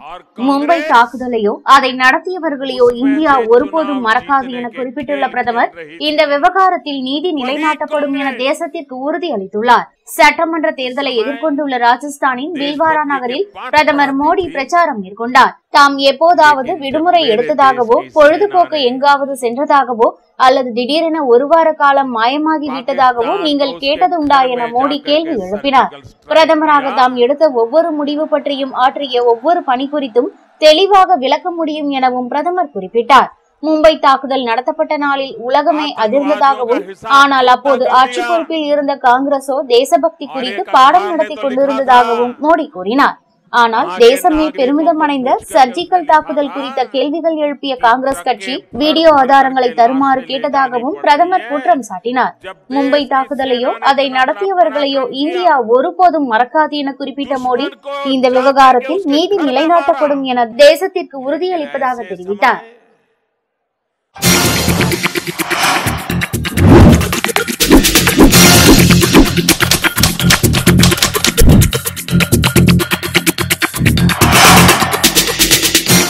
மும்பை தாக்குதலையோ அதை நடத்தியவர்களையோ இந்தியா ஒருபோதும் மறக்காது என குறிப்பிட்டுள்ள பிரதமர் இந்த விவகாரத்தில் நீதி நிலைநாட்டப்படும் என தேசத்திற்கு உறுதி அளித்துள்ளார் சட்டமன்ற தேர்தலை எதிர்கொண்டுள்ள ராஜஸ்தானின் பில்வாரா நகரில் பிரதமர் மோடி பிரச்சாரம் மேற்கொண்டார் தாம் எப்போதாவது விடுமுறை எடுத்ததாகவோ பொழுதுபோக்கு எங்காவது சென்றதாகவோ அல்லது திடீரென ஒரு வார காலம் மாயமாகி விட்டதாகவோ நீங்கள் கேட்டதுண்டா என மோடி கேள்வி எழுப்பினார் பிரதமராக தாம் எடுத்த ஒவ்வொரு முடிவு பற்றியும் ஆற்றிய ஒவ்வொரு பணி குறித்தும் தெளிவாக விளக்க முடியும் எனவும் பிரதமர் குறிப்பிட்டார் மும்பை தாக்குதல் நடத்தப்பட்ட நாளில் உலகமே அதிர்ந்ததாகவும் ஆனால் அப்போது ஆட்சி பொறுப்பில் இருந்த காங்கிரசோ தேசபக்தி குறித்து பாடம் நடத்தி கொண்டிருந்ததாகவும் மோடி கூறினார் ஆனால் தேசமே பெருமிதம் அடைந்த சர்ஜிக்கல் தாக்குதல் குறித்த கேள்விகள் எழுப்பிய காங்கிரஸ் கட்சி வீடியோ ஆதாரங்களை தருமாறு கேட்டதாகவும் பிரதமர் குற்றம் சாட்டினார் மும்பை தாக்குதலையோ அதை நடத்தியவர்களையோ இந்தியா ஒருபோதும் மறக்காது என குறிப்பிட்ட மோடி இந்த விவகாரத்தில் நீதி நிலைநாட்டப்படும் என தேசத்திற்கு உறுதியளிப்பதாக தெரிவித்தார்